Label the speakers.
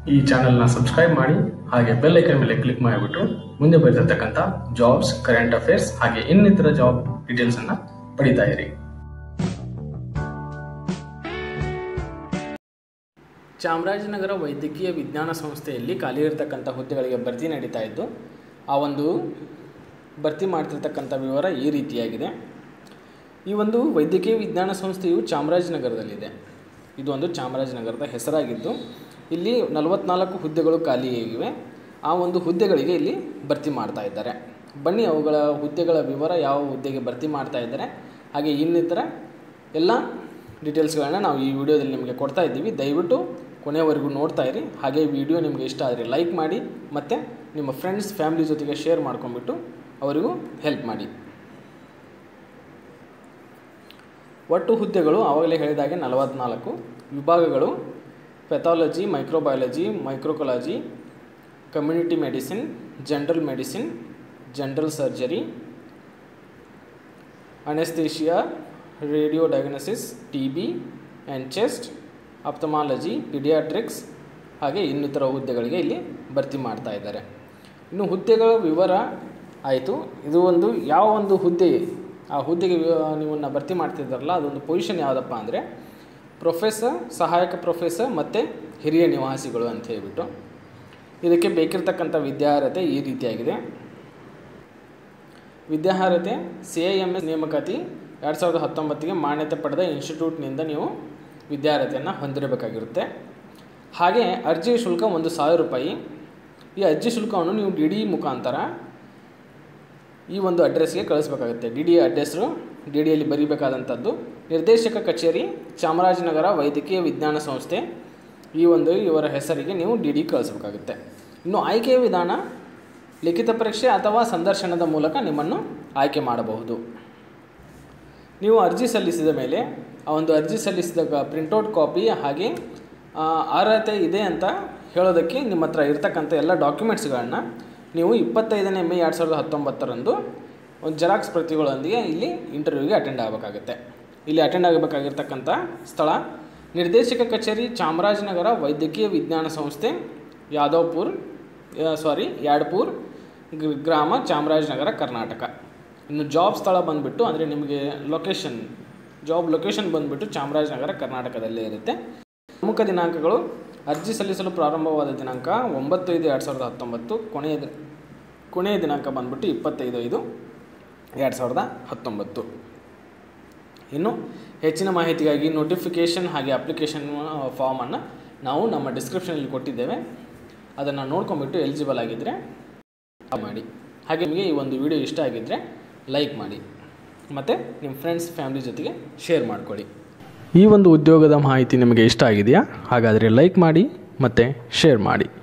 Speaker 1: ಈ ಚಾನೆಲ್ನ ಸಬ್ಸ್ಕ್ರೈಬ್ ಮಾಡಿ ಹಾಗೆ ಬೆಲ್ ಐಕನ್ ಮೇಲೆ ಕ್ಲಿಕ್ ಮಾಡಿಬಿಟ್ಟು ಮುಂದೆ ಬರೆದಿರ್ತಕ್ಕಂಥ ಜಾಬ್ಸ್ ಕರೆಂಟ್ ಅಫೇರ್ಸ್ ಹಾಗೆ ಇನ್ನಿತರ ಜಾಬ್ ಡೀಟೇಲ್ಸ್ ಅನ್ನ ಪಡಿತಾ ಇರಿ
Speaker 2: ಚಾಮರಾಜನಗರ ವೈದ್ಯಕೀಯ ವಿಜ್ಞಾನ ಸಂಸ್ಥೆಯಲ್ಲಿ ಖಾಲಿ ಇರತಕ್ಕಂಥ ಹುದ್ದೆಗಳಿಗೆ ಭರ್ತಿ ನಡೀತಾ ಇದ್ದು ಆ ಒಂದು ಭರ್ತಿ ಮಾಡ್ತಿರ್ತಕ್ಕಂಥ ವಿವರ ಈ ರೀತಿಯಾಗಿದೆ ಈ ಒಂದು ವೈದ್ಯಕೀಯ ವಿಜ್ಞಾನ ಸಂಸ್ಥೆಯು ಚಾಮರಾಜನಗರದಲ್ಲಿದೆ ಇದು ಒಂದು ಚಾಮರಾಜನಗರದ ಹೆಸರಾಗಿದ್ದು ಇಲ್ಲಿ ನಲವತ್ನಾಲ್ಕು ಹುದ್ದೆಗಳು ಖಾಲಿಯಾಗಿವೆ ಆ ಒಂದು ಹುದ್ದೆಗಳಿಗೆ ಇಲ್ಲಿ ಭರ್ತಿ ಮಾಡ್ತಾ ಇದ್ದಾರೆ ಬನ್ನಿ ಅವುಗಳ ಹುದ್ದೆಗಳ ವಿವರ ಯಾವ ಹುದ್ದೆಗೆ ಭರ್ತಿ ಮಾಡ್ತಾ ಇದ್ದಾರೆ ಹಾಗೆ ಇನ್ನಿತರ ಎಲ್ಲ ಡೀಟೇಲ್ಸ್ಗಳನ್ನ ನಾವು ಈ ವಿಡಿಯೋದಲ್ಲಿ ನಿಮಗೆ ಕೊಡ್ತಾ ಇದ್ದೀವಿ ದಯವಿಟ್ಟು ಕೊನೆಯವರೆಗೂ ನೋಡ್ತಾ ಇರಿ ಹಾಗೆ ಈ ವಿಡಿಯೋ ನಿಮಗೆ ಇಷ್ಟ ಆದರೆ ಲೈಕ್ ಮಾಡಿ ಮತ್ತು ನಿಮ್ಮ ಫ್ರೆಂಡ್ಸ್ ಫ್ಯಾಮಿಲಿ ಜೊತೆಗೆ ಶೇರ್ ಮಾಡ್ಕೊಂಡ್ಬಿಟ್ಟು ಅವರಿಗೂ ಹೆಲ್ಪ್ ಮಾಡಿ ಒಟ್ಟು ಹುದ್ದೆಗಳು ಆವಾಗಲೇ ಹೇಳಿದಾಗೆ ನಲವತ್ನಾಲ್ಕು ವಿಭಾಗಗಳು ಪೆಥಾಲಜಿ ಮೈಕ್ರೋಬಯಾಲಜಿ ಮೈಕ್ರೋಕೊಲಾಜಿ community medicine general medicine general surgery anaesthesia radio diagnosis T B and chest ophthalmology paediatrics ಹಾಗೆ ಇನ್ನಿತರ ಹುದ್ದೆಗಳಿಗೆ ಇಲ್ಲಿ ಭರ್ತಿ ಮಾಡ್ತಾ ಇದ್ದಾರೆ ಇನ್ನು ಹುದ್ದೆಗಳ ವಿವರ ಆಯಿತು ಇದು ಒಂದು ಯಾವ ಒಂದು ಹುದ್ದೆ ಆ ಹುದ್ದೆಗೆ ನೀವನ್ನ ಭರ್ತಿ ಮಾಡ್ತಿದ್ದಾರಲ್ಲ ಅದೊಂದು ಪೊಸಿಷನ್ ಯಾವುದಪ್ಪ ಅಂದರೆ ಪ್ರೊಫೆಸರ್ ಸಹಾಯಕ ಪ್ರೊಫೆಸರ್ ಮತ್ತು ಹಿರಿಯ ನಿವಾಸಿಗಳು ಅಂತ ಹೇಳ್ಬಿಟ್ಟು ಇದಕ್ಕೆ ಬೇಕಿರತಕ್ಕಂಥ ವಿದ್ಯಾರ್ಹತೆ ಈ ರೀತಿಯಾಗಿದೆ ವಿದ್ಯಾರ್ಹತೆ ಸಿ ಐ ಎಮ್ ಎಸ್ ನೇಮಕಾತಿ ಎರಡು ಸಾವಿರದ ಹತ್ತೊಂಬತ್ತಿಗೆ ಮಾನ್ಯತೆ ಪಡೆದ ಇನ್ಸ್ಟಿಟ್ಯೂಟ್ನಿಂದ ನೀವು ವಿದ್ಯಾರ್ಹತೆಯನ್ನು ಹೊಂದಿರಬೇಕಾಗಿರುತ್ತೆ ಹಾಗೆ ಅರ್ಜಿ ಶುಲ್ಕ ಒಂದು ಸಾವಿರ ರೂಪಾಯಿ ಈ ಅರ್ಜಿ ಶುಲ್ಕವನ್ನು ನೀವು ಡಿ ಡಿ ಮುಖಾಂತರ ಈ ಒಂದು ಅಡ್ರೆಸ್ಗೆ ಕಳಿಸ್ಬೇಕಾಗುತ್ತೆ ಡಿ ಡಿ ಅಡ್ರೆಸ್ಸು ಡಿ ಡಿಯಲ್ಲಿ ಬರೀಬೇಕಾದಂಥದ್ದು ನಿರ್ದೇಶಕ ಕಚೇರಿ ಚಾಮರಾಜನಗರ ವೈದ್ಯಕೀಯ ವಿಜ್ಞಾನ ಸಂಸ್ಥೆ ಈ ಒಂದು ಇವರ ಹೆಸರಿಗೆ ನೀವು ಡಿ ಡಿ ಕಳಿಸ್ಬೇಕಾಗುತ್ತೆ ಇನ್ನು ಆಯ್ಕೆಯ ವಿಧಾನ ಲಿಖಿತ ಪರೀಕ್ಷೆ ಅಥವಾ ಸಂದರ್ಶನದ ಮೂಲಕ ನಿಮ್ಮನ್ನು ಆಯ್ಕೆ ಮಾಡಬಹುದು ನೀವು ಅರ್ಜಿ ಸಲ್ಲಿಸಿದ ಮೇಲೆ ಆ ಒಂದು ಅರ್ಜಿ ಸಲ್ಲಿಸಿದ ಪ್ರಿಂಟೌಟ್ ಕಾಪಿ ಹಾಗೆ ಆ, ಅರ್ಹತೆ ಇದೆ ಅಂತ ಹೇಳೋದಕ್ಕೆ ನಿಮ್ಮ ಹತ್ರ ಇರ್ತಕ್ಕಂಥ ಎಲ್ಲ ಡಾಕ್ಯುಮೆಂಟ್ಸ್ಗಳನ್ನು ನೀವು ಇಪ್ಪತ್ತೈದನೇ ಮೇ ಎರಡು ಸಾವಿರದ ಹತ್ತೊಂಬತ್ತರಂದು ಒಂದು ಜೆರಾಕ್ಸ್ ಪ್ರತಿಗಳೊಂದಿಗೆ ಇಲ್ಲಿ ಇಂಟರ್ವ್ಯೂಗೆ ಅಟೆಂಡ್ ಆಗಬೇಕಾಗುತ್ತೆ ಇಲ್ಲಿ ಅಟೆಂಡ್ ಆಗಬೇಕಾಗಿರ್ತಕ್ಕಂಥ ಸ್ಥಳ ನಿರ್ದೇಶಕ ಕಚೇರಿ ಚಾಮರಾಜನಗರ ವೈದ್ಯಕೀಯ ವಿಜ್ಞಾನ ಸಂಸ್ಥೆ ಯಾದವ್ಪುರ್ ಸಾರಿ ಯಾಡ್ಪುರ್ ಗ್ರ- ಗ್ರಾಮ ಚಾಮರಾಜನಗರ ಕರ್ನಾಟಕ ಇನ್ನು ಜಾಬ್ ಸ್ಥಳ ಬಂದುಬಿಟ್ಟು ಅಂದರೆ ನಿಮಗೆ ಲೊಕೇಶನ್ ಜಾಬ್ ಲೊಕೇಶನ್ ಬಂದುಬಿಟ್ಟು ಚಾಮರಾಜನಗರ ಕರ್ನಾಟಕದಲ್ಲೇ ಇರುತ್ತೆ ಪ್ರಮುಖ ದಿನಾಂಕಗಳು ಅರ್ಜಿ ಸಲ್ಲಿಸಲು ಪ್ರಾರಂಭವಾದ ದಿನಾಂಕ ಒಂಬತ್ತು ಐದು ಎರಡು ಸಾವಿರದ ಹತ್ತೊಂಬತ್ತು ಕೊನೆಯ ದಿ- ಕೊನೆಯ ದಿನಾಂಕ ಬಂದ್ಬಿಟ್ಟು ಇಪ್ಪತ್ತೈದು ಐದು ಎರಡು ಸಾವಿರದ ಹತ್ತೊಂಬತ್ತು ಇನ್ನು ಹೆಚ್ಚಿನ ಮಾಹಿತಿಗಾಗಿ ನೋಟಿಫಿಕೇಷನ್ ಹಾಗೆ ಅಪ್ಲಿಕೇಶನ್ ಫಾರ್ಮನ್ನು ನಾವು ನಮ್ಮ ಡಿಸ್ಕ್ರಿಪ್ಷನಲ್ಲಿ ಕೊಟ್ಟಿದ್ದೇವೆ ಅದನ್ನು ನೋಡ್ಕೊಂಬಿಟ್ಟು ಎಲಿಜಿಬಲ್ ಆಗಿದ್ದರೆ ಮಾಡಿ ಹಾಗೆ ನಿಮಗೆ ಈ ಒಂದು ವಿಡಿಯೋ ಇಷ್ಟ ಆಗಿದ್ದರೆ ಲೈಕ್ ಮಾಡಿ ಮತ್ತು ನಿಮ್ಮ ಫ್ರೆಂಡ್ಸ್ ಫ್ಯಾಮಿಲಿ ಜೊತೆಗೆ ಶೇರ್ ಮಾಡ್ಕೊಳ್ಳಿ ಈ ಒಂದು ಉದ್ಯೋಗದ ಮಾಹಿತಿ ನಿಮಗೆ ಇಷ್ಟ ಆಗಿದೆಯಾ ಹಾಗಾದರೆ ಲೈಕ್ ಮಾಡಿ ಮತ್ತು ಶೇರ್ ಮಾಡಿ